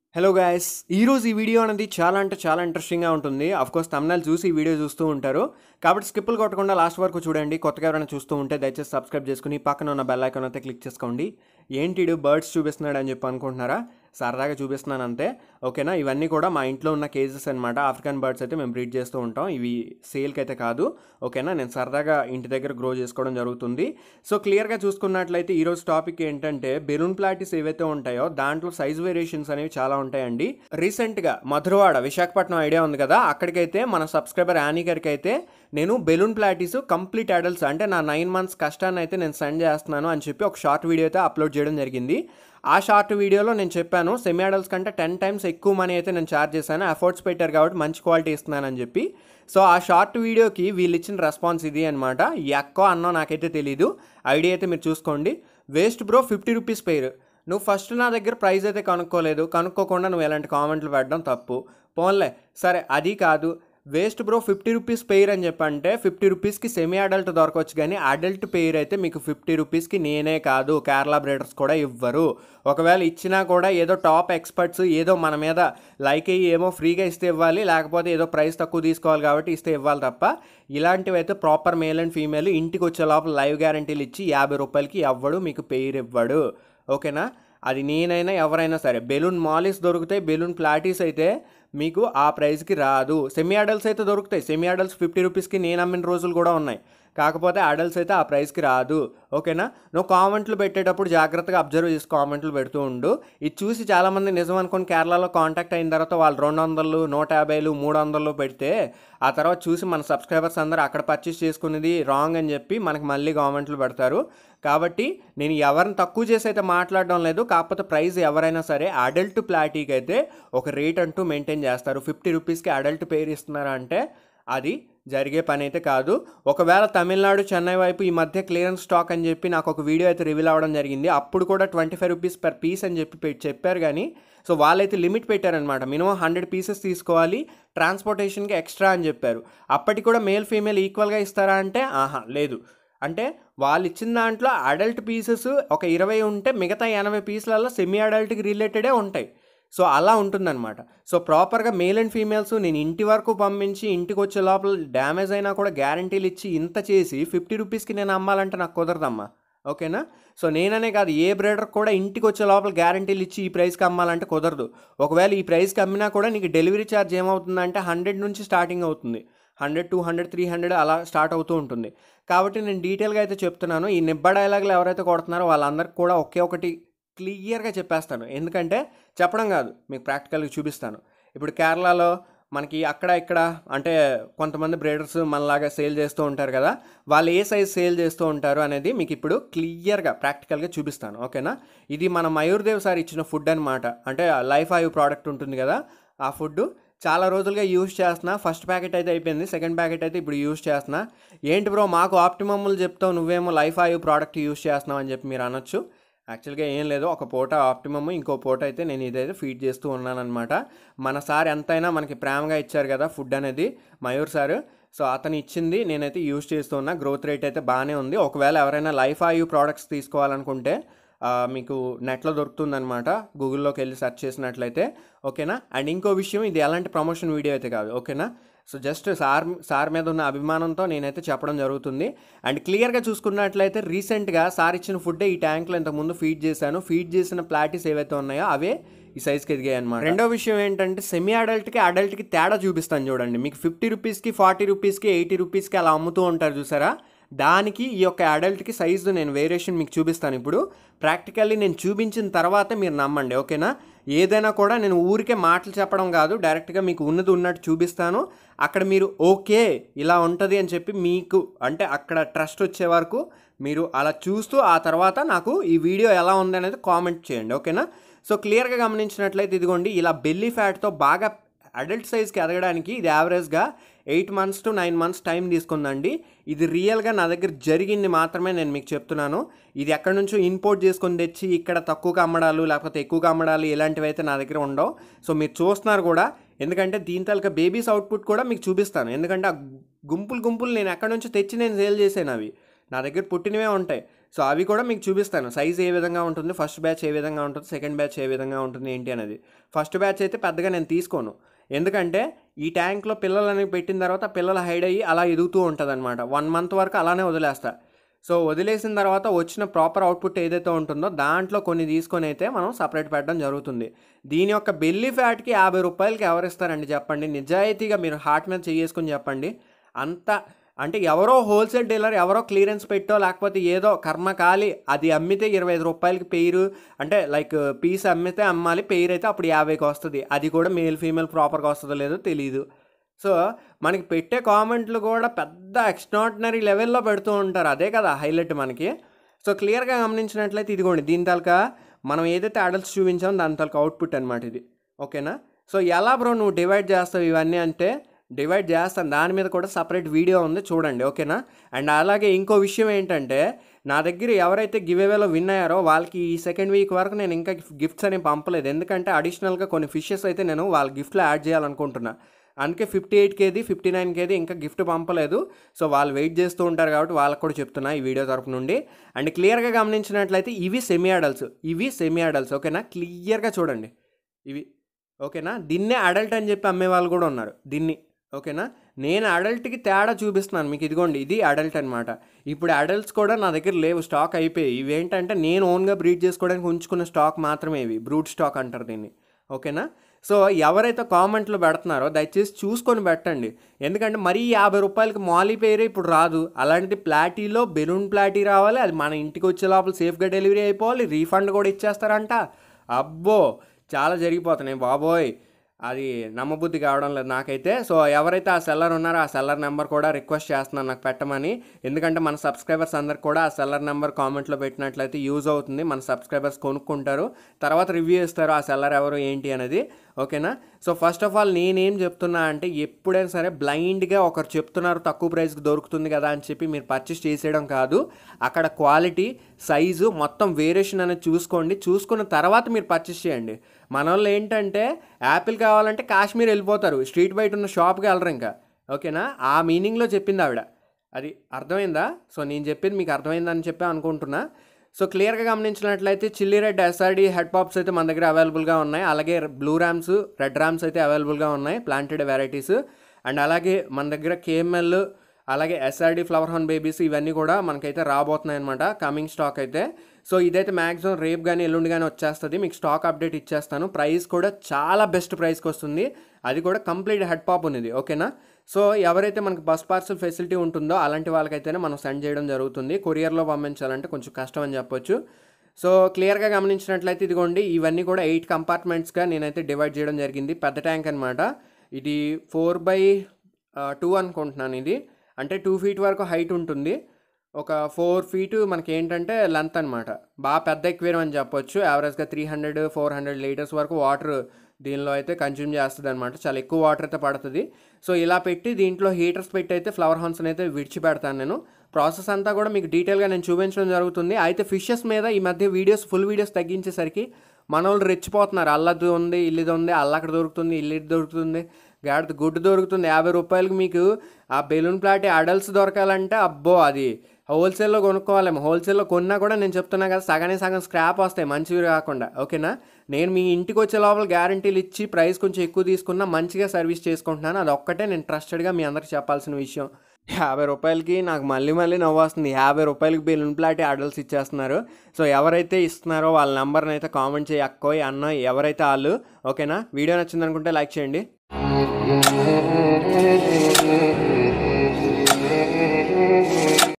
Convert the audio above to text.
hello guys ఈరోజు ఈ video అనేది చాలా అంటే చాలా ఇంట్రెస్టింగ్గా ఉంటుంది కోర్స్ తమిళనాలు చూసి ఈ వీడియో చూస్తూ ఉంటారు కాబట్టి స్కిప్పులు కొట్టకుండా లాస్ట్ వరకు చూడండి కొత్తగా ఎవరైనా చూస్తూ ఉంటే దయచేసి సబ్స్క్రైబ్ చేసుకుని పక్కన ఉన్న బెల్ ఐకాన్ అయితే క్లిక్ చేసుకోండి ఏంటి ఈడు బర్డ్స్ చూపిస్తున్నాడు అని చెప్పి అనుకుంటున్నారా సరదాగా చూపిస్తున్నాను అంతే ఓకేనా ఇవన్నీ కూడా మా ఇంట్లో ఉన్న కేజెస్ అనమాట ఆఫ్రికన్ బర్డ్స్ అయితే మేము బ్రీడ్ చేస్తూ ఉంటాం ఇవి సేల్కి అయితే కాదు ఓకేనా నేను సరదాగా ఇంటి దగ్గర గ్రో చేసుకోవడం జరుగుతుంది సో క్లియర్గా చూసుకున్నట్లయితే ఈరోజు టాపిక్ ఏంటంటే బెలూన్ ప్లాటిస్ ఏవైతే ఉంటాయో దాంట్లో సైజ్ వేరియేషన్స్ అనేవి చాలా ఉంటాయండి రీసెంట్గా మధురవాడ విశాఖపట్నం ఐడియా ఉంది కదా అక్కడికైతే మన సబ్స్క్రైబర్ యానీ గారికి అయితే నేను బెలూన్ ప్లాటిస్ కంప్లీట్ అడల్ట్స్ అంటే నా నైన్ మంత్స్ కష్టాన్ని అయితే నేను సెండ్ చేస్తున్నాను అని చెప్పి ఒక షార్ట్ వీడియో అయితే అప్లోడ్ చేయడం జరిగింది ఆ షార్ట్ వీడియోలో నేను చెప్పాను సెమీ అడల్ట్స్ కంటే టెన్ టైమ్స్ ఎక్కువ మనీ అయితే నేను ఛార్జ్ చేశాను ఎఫర్ట్స్ పెట్టారు కాబట్టి మంచి క్వాలిటీ ఇస్తున్నానని చెప్పి సో ఆ షార్ట్ వీడియోకి వీళ్ళు ఇచ్చిన రెస్పాన్స్ ఇది అనమాట ఎక్కో అన్నో నాకైతే తెలీదు ఐడియా అయితే మీరు చూసుకోండి వేస్ట్ బ్రో ఫిఫ్టీ రూపీస్ పేరు నువ్వు ఫస్ట్ నా దగ్గర ప్రైస్ అయితే కనుక్కోలేదు కనుక్కోకుండా నువ్వు ఎలాంటి కామెంట్లు పెట్టడం తప్పు పోన్లే సరే అది కాదు waste bro fifty rupees pair అని చెప్పంటే ఫిఫ్టీ రూపీస్కి సెమీ అడల్ట్ దొరకవచ్చు కానీ అడల్ట్ పెయిర్ అయితే మీకు ఫిఫ్టీ రూపీస్కి నేనే కాదు కేరళ బ్రేడర్స్ కూడా ఇవ్వరు ఒకవేళ ఇచ్చినా కూడా ఏదో టాప్ ఎక్స్పర్ట్స్ ఏదో మన మీద లైక్ అయ్యి ఏమో ఫ్రీగా ఇస్తే ఇవ్వాలి లేకపోతే ఏదో ప్రైస్ తక్కువ తీసుకోవాలి కాబట్టి ఇస్తే ఇవ్వాలి తప్ప ఇలాంటివి అయితే ప్రాపర్ మేల్ అండ్ ఫీమేల్ ఇంటికి వచ్చే లోపల లైవ్ గ్యారంటీలు ఇచ్చి యాభై రూపాయలకి ఎవ్వడు మీకు పెయిర్ ఇవ్వడు ఓకేనా అది నేనైనా ఎవరైనా సరే బెలూన్ మాలిస్ దొరుకుతాయి బెలూన్ ప్లాటీస్ అయితే మీకు ఆ ప్రైస్కి రాదు సెమీ అడల్ట్స్ అయితే దొరుకుతాయి సెమీ అడల్ట్స్ ఫిఫ్టీ రూపీస్కి నేను అమ్మిన రోజులు కూడా ఉన్నాయి కాకపోతే అడల్ట్స్ అయితే ఆ ప్రైస్కి రాదు ఓకేనా నువ్వు కామెంట్లు పెట్టేటప్పుడు జాగ్రత్తగా అబ్జర్వ్ చేసి కామెంట్లు పెడుతూ ఉండు ఇది చూసి చాలామంది నిజం అనుకుని కేరళలో కాంటాక్ట్ అయిన తర్వాత వాళ్ళు రెండు వందలు నూట యాభైలు మూడు వందలు పెడితే ఆ తర్వాత చూసి మన సబ్స్క్రైబర్స్ అందరూ అక్కడ పర్చేస్ చేసుకునేది రాంగ్ అని చెప్పి మనకి మళ్ళీ కామెంట్లు పెడతారు కాబట్టి నేను ఎవరిని తక్కువ చేసి అయితే మాట్లాడడం లేదు కాకపోతే ప్రైస్ ఎవరైనా సరే అడల్ట్ ప్లాటీకి అయితే ఒక రేట్ అంటూ మెయింటైన్ చేస్తారు ఫిఫ్టీ రూపీస్కి అడల్ట్ పేరు ఇస్తున్నారా అంటే అది జరిగే పని అయితే కాదు ఒకవేళ తమిళనాడు చెన్నై వైపు ఈ మధ్య క్లియరెన్స్ స్టాక్ అని చెప్పి నాకు ఒక వీడియో అయితే రివీల్ అవ్వడం జరిగింది అప్పుడు కూడా twenty five rupees per piece అని చెప్పి పె- చెప్పారు కానీ సో వాళ్ళైతే లిమిట్ పెట్టారనమాట మినిమం హండ్రెడ్ పీసెస్ తీసుకోవాలి ట్రాన్స్పోర్టేషన్కి ఎక్స్ట్రా అని చెప్పారు అప్పటికి కూడా మేల్ ఫీమేల్ ఈక్వల్గా ఇస్తారా అంటే ఆహా లేదు అంటే వాళ్ళు ఇచ్చిన దాంట్లో అడల్ట్ పీసెస్ ఒక ఇరవై ఉంటే మిగతా ఎనభై పీసులలో సెమీ అడల్ట్కి రిలేటెడే ఉంటాయి సో అలా ఉంటుందన్నమాట సో ప్రాపర్గా మేల్ అండ్ ఫీమేల్స్ నేను ఇంటి వరకు పంపించి ఇంటికి వచ్చే లోపల డ్యామేజ్ అయినా కూడా గ్యారంటీలు ఇచ్చి ఇంత చేసి ఫిఫ్టీ రూపీస్కి నేను అమ్మాలంటే నాకు కుదరదమ్మా ఓకేనా సో నేననే కాదు ఏ బ్రేడర్ కూడా ఇంటికి వచ్చే లోపల గ్యారంటీలు ఇచ్చి ఈ ప్రైస్కి అమ్మాలంటే కుదరదు ఒకవేళ ఈ ప్రైస్కి అమ్మినా కూడా నీకు డెలివరీ ఛార్జ్ ఏమవుతుందంటే హండ్రెడ్ నుంచి స్టార్టింగ్ అవుతుంది hundred two hundred three hundred అలా స్టార్ట్ అవుతూ ఉంటుంది కాబట్టి నేను డీటెయిల్గా అయితే చెప్తున్నాను ఈ నిబ్బ డైలాగులు ఎవరైతే కొడుతున్నారో వాళ్ళందరికీ కూడా ఒకే ఒకటి క్లియర్గా చెప్పేస్తాను ఎందుకంటే చెప్పడం కాదు మీకు ప్రాక్టికల్గా చూపిస్తాను ఇప్పుడు కేరళలో మనకి అక్కడ ఇక్కడ అంటే కొంతమంది బ్రేడర్స్ మనలాగా సేల్ చేస్తూ ఉంటారు కదా వాళ్ళు ఏ సైజ్ సేల్ చేస్తూ ఉంటారు అనేది మీకు ఇప్పుడు క్లియర్గా ప్రాక్టికల్గా చూపిస్తాను ఓకేనా ఇది మన మయూర్దేవ్ సార్ ఇచ్చిన ఫుడ్ అనమాట అంటే లైఫ్ ఆయివ్ ప్రోడక్ట్ ఉంటుంది కదా ఆ ఫుడ్ చాలా రోజులుగా యూజ్ చేస్తున్నా ఫస్ట్ ప్యాకెట్ అయితే అయిపోయింది సెకండ్ ప్యాకెట్ అయితే ఇప్పుడు యూజ్ చేస్తున్నా ఏంటి బ్రో మాకు ఆప్టిమమ్లు చెప్తావు నువ్వేమో లైఫ్ ఆయివ్ ప్రోడక్ట్ యూజ్ చేస్తున్నావు అని చెప్పి మీరు అనొచ్చు యాక్చువల్గా ఏం లేదు ఒక పూట ఆప్టిమమ్ ఇంకో పూట అయితే నేను ఇదైతే ఫీడ్ చేస్తూ ఉన్నానన్నమాట మన సార్ ఎంతైనా మనకి ప్రేమగా ఇచ్చారు కదా ఫుడ్ అనేది మయూర్ సార్ సో అతను ఇచ్చింది నేనైతే యూజ్ చేస్తూ ఉన్నా గ్రోత్ రేట్ అయితే బాగానే ఉంది ఒకవేళ ఎవరైనా లైఫ్ ఆయు ప్రోడక్ట్స్ తీసుకోవాలనుకుంటే ఆ, మీకు నెట్లో దొరుకుతుందన్నమాట గూగుల్లోకి వెళ్ళి సెర్చ్ చేసినట్లయితే ఓకేనా అండ్ ఇంకో విషయం ఇది ఎలాంటి ప్రమోషన్ వీడియో అయితే కాదు ఓకేనా సో జస్ట్ సార్ సార్ మీద ఉన్న అభిమానంతో నేనైతే చెప్పడం జరుగుతుంది అండ్ క్లియర్గా చూసుకున్నట్లయితే రీసెంట్గా సార్ ఇచ్చిన ఫుడ్ ఈ ట్యాంక్లో ఇంతకుముందు ఫీడ్ చేశాను ఫీడ్ చేసిన ప్లాటిస్ ఏవైతే ఉన్నాయో అవే ఈ సైజ్కి ఎదిగాయి అనమాట రెండో విషయం ఏంటంటే సెమీ అడల్ట్కి అడల్ట్కి తేడా చూపిస్తాను చూడండి మీకు ఫిఫ్టీ రూపీస్కి ఫార్టీ రూపీస్కి ఎయిటీ రూపీస్కి అలా అమ్ముతూ ఉంటారు చూసారా దానికి ఈ యొక్క అడల్ట్కి సైజు నేను వేరియేషన్ మీకు చూపిస్తాను ఇప్పుడు ప్రాక్టికల్లీ నేను చూపించిన తర్వాత మీరు నమ్మండి ఓకేనా ఏదైనా కూడా నేను ఊరికే మాటలు చెప్పడం కాదు డైరెక్ట్గా మీకు ఉన్నది ఉన్నట్టు చూపిస్తాను అక్కడ మీరు ఓకే ఇలా ఉంటుంది అని చెప్పి మీకు అంటే అక్కడ ట్రస్ట్ వచ్చే వరకు మీరు అలా చూస్తూ ఆ తర్వాత నాకు ఈ వీడియో ఎలా ఉంది అనేది కామెంట్ చేయండి ఓకేనా సో క్లియర్గా గమనించినట్లయితే ఇదిగోండి ఇలా బెల్లీ ఫ్యాట్తో బాగా అడల్ట్ సైజ్కి ఎదగడానికి ఇది యావరేజ్గా eight months to nine months time తీసుకుందండి ఇది రియల్గా నా దగ్గర జరిగింది మాత్రమే నేను మీకు చెప్తున్నాను ఇది ఎక్కడి నుంచో ఇంపోర్ట్ చేసుకొని తెచ్చి ఇక్కడ తక్కువగా అమ్మడాలు లేకపోతే ఎక్కువగా అమ్మడాలు ఇలాంటివి అయితే నా దగ్గర ఉండవు సో మీరు చూస్తున్నారు కూడా ఎందుకంటే దీని తాలూకా బేబీస్ అవుట్పుట్ కూడా మీకు చూపిస్తాను ఎందుకంటే ఆ గుంపులు గుంపులు నేను ఎక్కడి నుంచో తెచ్చి నేను సేల్ చేశాను అవి నా దగ్గర పుట్టినవే ఉంటాయి సో అవి కూడా మీకు చూపిస్తాను సైజ్ ఏ విధంగా ఉంటుంది ఫస్ట్ బ్యాచ్ ఏ విధంగా ఉంటుంది సెకండ్ బ్యాచ్ ఏ విధంగా ఉంటుంది ఏంటి అనేది ఫస్ట్ బ్యాచ్ అయితే పెద్దగా నేను తీసుకోను ఎందుకంటే ఈ ట్యాంక్లో పిల్లలు అనేవి పెట్టిన తర్వాత పిల్లలు హైడ్ అయ్యి అలా ఎదుగుతూ ఉంటుంది అనమాట వన్ మంత్ వరకు అలానే వదిలేస్తా సో వదిలేసిన తర్వాత వచ్చిన ప్రాపర్ అవుట్పుట్ ఏదైతే ఉంటుందో దాంట్లో కొన్ని తీసుకొని అయితే మనం సపరేట్ పెట్టడం జరుగుతుంది దీని యొక్క బెల్లి ఫ్యాట్కి యాభై రూపాయలకి ఎవరు ఇస్తారండి చెప్పండి నిజాయితీగా మీరు హార్ట్ మీద చేసుకొని చెప్పండి అంత అంటే ఎవరో హోల్సేల్ డీలర్ ఎవరో క్లియరెన్స్ పెట్టో లేకపోతే ఏదో కర్మకాలి అది అమ్మితే ఇరవై ఐదు రూపాయలకి పెయిర్ అంటే లైక్ పీస్ అమ్మితే అమ్మాలి పెయిర్ అయితే అప్పుడు యాభైకి వస్తుంది అది కూడా మేల్ ఫీమేల్ ప్రాపర్గా వస్తుందో లేదో తెలియదు సో మనకి పెట్టే కామెంట్లు కూడా పెద్ద ఎక్స్ట్రాడినరీ లెవెల్లో పెడుతూ ఉంటారు అదే కదా హైలైట్ మనకి సో క్లియర్గా గమనించినట్లయితే ఇదిగోండి దీని తాలూకా మనం ఏదైతే అడల్ట్స్ చూపించామో దాని తాలూకా అవుట్పుట్ అనమాట ఇది ఓకేనా సో ఎలా బ్రో నువ్వు డివైడ్ చేస్తావు ఇవన్నీ అంటే డివైడ్ చేస్తాను దాని మీద కూడా సపరేట్ వీడియో ఉంది చూడండి ఓకేనా అండ్ అలాగే ఇంకో విషయం ఏంటంటే నా దగ్గర ఎవరైతే గివ్ అవేలో విన్ అయ్యారో వాళ్ళకి ఈ సెకండ్ వీక్ వరకు నేను ఇంకా గిఫ్ట్స్ అనేవి పంపలేదు ఎందుకంటే అడిషనల్గా కొన్ని ఫిషెస్ అయితే నేను వాళ్ళ గిఫ్ట్లో యాడ్ చేయాలనుకుంటున్నా అందుకే ఫిఫ్టీ ఎయిట్ కేది ఫిఫ్టీ నైన్ కేది ఇంకా గిఫ్ట్ పంపలేదు సో వాళ్ళు వెయిట్ చేస్తూ ఉంటారు కాబట్టి వాళ్ళకి కూడా చెప్తున్నా ఈ వీడియో తరపు నుండి అండ్ క్లియర్గా గమనించినట్లయితే ఇవి సెమీ అడల్ట్స్ ఇవి సెమీ అడల్ట్స్ ఓకేనా క్లియర్గా చూడండి ఇవి ఓకేనా దీన్నే అడల్ట్ అని చెప్పి అమ్మే వాళ్ళు కూడా ఉన్నారు దీన్ని ఓకేనా నేను అడల్ట్కి తేడా చూపిస్తున్నాను మీకు ఇదిగోండి ఇది అడల్ట్ అనమాట ఇప్పుడు అడల్ట్స్ కూడా నా దగ్గర లేవు స్టాక్ అయిపోయాయి ఇవేంటంటే నేను ఓన్గా బ్రీడ్ చేసుకోవడానికి ఉంచుకున్న స్టాక్ మాత్రమే ఇవి బ్రూట్ స్టాక్ అంటారు దీన్ని ఓకేనా సో ఎవరైతే కామెంట్లు పెడుతున్నారో దయచేసి చూసుకొని పెట్టండి ఎందుకంటే మరీ యాభై రూపాయలకి మాలీ పేరే ఇప్పుడు రాదు అలాంటిది ప్లాటీలో బెలూన్ ప్లాటీ రావాలి అది మన ఇంటికి వచ్చే లోపల సేఫ్గా డెలివరీ అయిపోవాలి రీఫండ్ కూడా ఇచ్చేస్తారంట అబ్బో చాలా జరిగిపోతున్నాయి బాబోయ్ అది నమ్మబుద్ధి కావడం లేదు నాకైతే సో ఎవరైతే ఆ సెల్లర్ ఉన్నారో ఆ సెల్లర్ నెంబర్ కూడా రిక్వెస్ట్ చేస్తున్నాను నాకు పెట్టమని ఎందుకంటే మన సబ్స్క్రైబర్స్ అందరికి కూడా ఆ సెల్లర్ నెంబర్ కామెంట్లో పెట్టినట్లయితే యూజ్ అవుతుంది మన సబ్స్క్రైబర్స్ కొనుక్కుంటారు తర్వాత రివ్యూ ఇస్తారు ఆ సెల్లర్ ఎవరు ఏంటి అనేది ఓకేనా సో ఫస్ట్ ఆఫ్ ఆల్ నేనేం చెప్తున్నా అంటే ఎప్పుడైనా సరే బ్లైండ్గా ఒకరు చెప్తున్నారు తక్కువ ప్రైస్కి దొరుకుతుంది కదా అని చెప్పి మీరు పర్చేస్ చేసేయడం కాదు అక్కడ క్వాలిటీ సైజు మొత్తం వేరియేషన్ అనేది చూసుకోండి చూసుకున్న తర్వాత మీరు పర్చేస్ చేయండి మన వాళ్ళు ఏంటంటే యాపిల్ కావాలంటే కాశ్మీర్ వెళ్ళిపోతారు స్ట్రీట్ బయట ఉన్న షాప్కి వెళ్ళరు ఇంకా ఓకేనా ఆ మీనింగ్లో చెప్పింది ఆవిడ అది అర్థమైందా సో నేను చెప్పింది మీకు అర్థమైందని చెప్పి అనుకుంటున్నా సో క్లియర్గా గమనించినట్లయితే chilli red SRD head pops అయితే మన దగ్గర అవైలబుల్గా ఉన్నాయి అలాగే బ్లూ ర్యామ్స్ రెడ్ ర్యామ్స్ అయితే అవైలబుల్గా ఉన్నాయి ప్లాంటెడ్ వెరైటీస్ అండ్ అలాగే మన దగ్గర కేఎంఎల్ అలాగే ఎస్ఆర్డి ఫ్లవర్ హార్న్ బేబీస్ ఇవన్నీ కూడా మనకైతే రాబోతున్నాయి అనమాట కమింగ్ స్టాక్ అయితే సో ఇదైతే మ్యాక్సిమం రేపు కానీ ఎల్లుండి కానీ వచ్చేస్తుంది మీకు స్టాక్ అప్డేట్ ఇచ్చేస్తాను ప్రైస్ కూడా చాలా బెస్ట్ ప్రైస్కి వస్తుంది అది కూడా కంప్లీట్ హెడ్ పాప్ ఉన్నది ఓకేనా సో ఎవరైతే మనకి బస్ పార్సల్ ఫెసిలిటీ ఉంటుందో అలాంటి వాళ్ళకైతేనే మనం సెండ్ చేయడం జరుగుతుంది కొరియర్లో పంపించాలంటే కొంచెం కష్టం అని చెప్పొచ్చు సో క్లియర్గా గమనించినట్లయితే ఇదిగోండి ఇవన్నీ కూడా ఎయిట్ కంపార్ట్మెంట్స్గా నేనైతే డివైడ్ చేయడం జరిగింది పెద్ద ట్యాంక్ అనమాట ఇది ఫోర్ బై టూ అనుకుంటున్నాను ఇది అంటే టూ ఫీట్ వరకు హైట్ ఉంటుంది ఒక ఫోర్ ఫీట్ మనకి ఏంటంటే లెంత్ అనమాట బాగా పెద్ద ఎక్వేరియం అని చెప్పొచ్చు యావరేజ్గా three hundred four hundred litres వరకు వాటర్ దీనిలో అయితే కన్జ్యూమ్ చేస్తుంది అనమాట చాలా ఎక్కువ వాటర్ అయితే పడుతుంది సో ఇలా పెట్టి దీంట్లో హీటర్స్ పెట్టి అయితే ఫ్లవర్ హాన్స్ని అయితే విడిచిపెడతాను నేను ప్రాసెస్ అంతా కూడా మీకు డీటెయిల్గా నేను చూపించడం జరుగుతుంది అయితే ఫిషెస్ మీద ఈ మధ్య వీడియోస్ ఫుల్ వీడియోస్ తగ్గించేసరికి మన వాళ్ళు రెచ్చిపోతున్నారు అల్లది ఉంది ఇల్లుది ఉంది అల్ల అక్కడ దొరుకుతుంది ఇల్లు ఇది దొరుకుతుంది గాడిద గుడ్డు దొరుకుతుంది యాభై రూపాయలకి మీకు ఆ బెలూన్ ప్లాట్ అడల్ట్స్ దొరకాలంటే అబ్బో అది హోల్సేల్లో కొనుక్కోవాలేమో హోల్సేల్లో కొన్నా కూడా నేను చెప్తున్నా కదా సగానే సగం స్క్రాప్ వస్తాయి మంచివి కాకుండా ఓకేనా నేను మీ ఇంటికి వచ్చే లోపల గ్యారంటీలు ఇచ్చి ప్రైస్ కొంచెం ఎక్కువ తీసుకున్నా మంచిగా సర్వీస్ చేసుకుంటున్నాను అది ఒక్కటే నేను ట్రస్టెడ్గా మీ అందరికి చెప్పాల్సిన విషయం యాభై రూపాయలకి నాకు మళ్ళీ మళ్ళీ నవ్వు వస్తుంది యాభై రూపాయలకి బెలూన్ ప్లాట్ అడల్ట్స్ ఇచ్చేస్తున్నారు సో ఎవరైతే ఇస్తున్నారో వాళ్ళ నెంబర్ని అయితే కామెంట్ చేయి అక్కోయ్ అన్న ఎవరైతే వాళ్ళు ఓకేనా వీడియో నచ్చింది అనుకుంటే లైక్ చేయండి